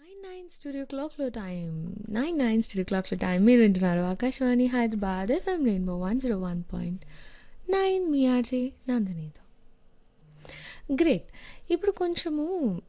nine studio క్లాక్లో time nine nine studio క్లాక్లో time మీరు వింటున్నారు Akashvani Hyderabad FM Rainbow one zero one point nine మీ ఆర్జే నందినితో గ్రేట్ ఇప్పుడు కొంచెము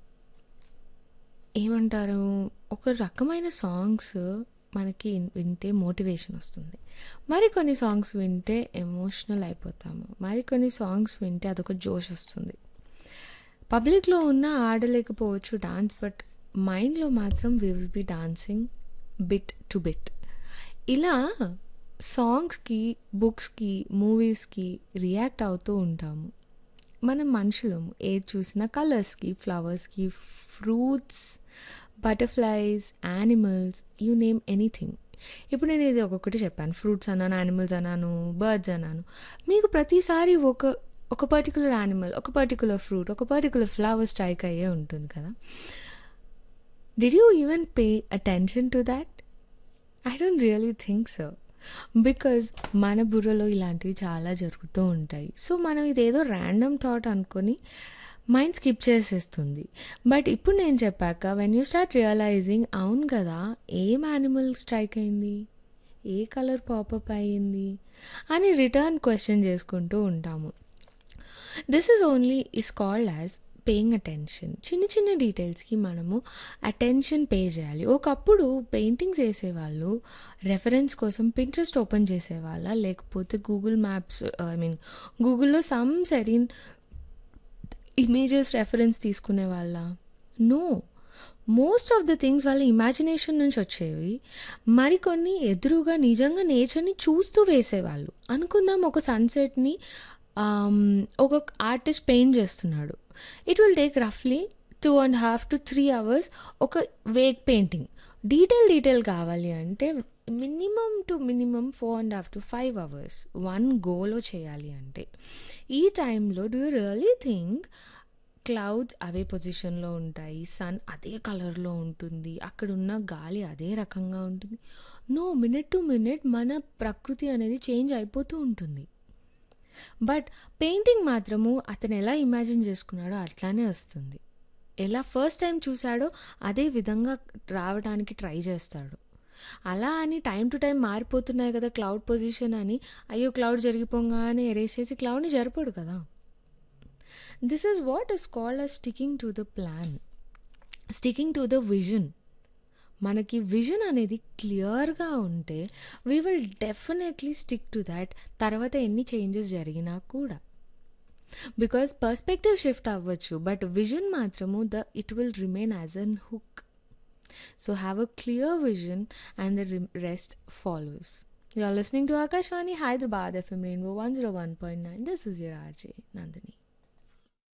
ఏమంటారు ఒక రకమైన సాంగ్స్ మనకి వింటే మోటివేషన్ వస్తుంది మరికొన్ని సాంగ్స్ వింటే ఎమోషనల్ అయిపోతాము మరికొన్ని సాంగ్స్ వింటే అదొక జోష్ వస్తుంది పబ్లిక్లో ఉన్న ఆడలేకపోవచ్చు డాన్స్ బట్ మైండ్లో మాత్రం we will be dancing bit to bit ఇలా సాంగ్స్కి బుక్స్కి మూవీస్కి రియాక్ట్ అవుతూ ఉంటాము మనం మనుషులము ఏది చూసినా కలర్స్కి ఫ్లవర్స్కి fruits butterflies animals you name anything ఇప్పుడు నేను ఇది ఒక్కొక్కటి చెప్పాను ఫ్రూట్స్ అన్నాను యానిమల్స్ అన్నాను బర్డ్స్ అన్నాను మీకు ప్రతిసారి ఒక ఒక పర్టికులర్ యానిమల్ ఒక పర్టికులర్ ఫ్రూట్ ఒక పర్టికులర్ ఫ్లవర్ స్ట్రైక్ అయ్యే ఉంటుంది కదా did you even pay attention to that I don't really think so because మన బుర్రలో ఇలాంటివి చాలా జరుగుతూ ఉంటాయి సో మనం ఇదేదో ర్యాండమ్ థాట్ అనుకొని మైండ్ స్కిప్ చేసేస్తుంది బట్ ఇప్పుడు నేను చెప్పాక వెన్ యూ స్టార్ట్ రియలైజింగ్ అవును కదా ఏం యానిమల్ స్ట్రైక్ అయింది ఏ కలర్ పాపప్ అయ్యింది అని రిటర్న్ క్వశ్చన్ చేసుకుంటూ ఉంటాము this is only is called as paying attention చిన్న చిన్న డీటెయిల్స్కి మనము అటెన్షన్ పే చేయాలి ఒకప్పుడు పెయింటింగ్స్ వేసేవాళ్ళు రెఫరెన్స్ కోసం పింట్రెస్ట్ ఓపెన్ చేసేవాళ్ళ లేకపోతే గూగుల్ మ్యాప్స్ ఐ మీన్ గూగుల్లో సమ్ సెరీన్ ఇమేజెస్ రెఫరెన్స్ తీసుకునే వాళ్ళ no most of the things వాళ్ళ ఇమాజినేషన్ నుంచి వచ్చేవి మరికొన్ని ఎదురుగా నిజంగా నేచర్ని చూస్తూ వేసేవాళ్ళు అనుకుందాం ఒక సన్సెట్ని ఒక ఆర్టిస్ట్ పెయింట్ చేస్తున్నాడు ఇట్ విల్ టేక్ రఫ్లీ two and half to three hours ఒక వేగ్ పెయింటింగ్ డీటెయిల్ డీటెయిల్ కావాలి అంటే minimum to minimum four and half to five hours one గోలో చేయాలి అంటే ఈ టైంలో do you really think clouds అవే పొజిషన్లో ఉంటాయి సన్ అదే కలర్లో ఉంటుంది అక్కడ ఉన్న గాలి అదే రకంగా ఉంటుంది నో మినిట్ టు మినిట్ మన ప్రకృతి అనేది చేంజ్ అయిపోతూ ఉంటుంది బట్ పెయింటింగ్ మాత్రము అతను ఎలా ఇమాజిన్ చేసుకున్నాడో అట్లానే వస్తుంది ఎలా ఫస్ట్ టైం చూశాడో అదే విధంగా రావడానికి ట్రై చేస్తాడు అలా అని టైం టు టైం మారిపోతున్నాయి కదా క్లౌడ్ పొజిషన్ అని అయ్యో క్లౌడ్ జరిగిపోగానే ఎరేస్ చేసి క్లౌడ్ని జరపడు కదా this is what is called as sticking to the plan sticking to the vision మనకి విజన్ అనేది క్లియర్గా ఉంటే we will definitely stick to that తర్వాత ఎన్ని చేంజెస్ జరిగినా కూడా బికాస్ పర్స్పెక్టివ్ షిఫ్ట్ అవ్వచ్చు బట్ విజన్ మాత్రము the it will remain as an hook so have a clear vision and the rest follows you are listening to Akashvani Hyderabad FM Rainbow one zero one point nine this is your RJ Nandini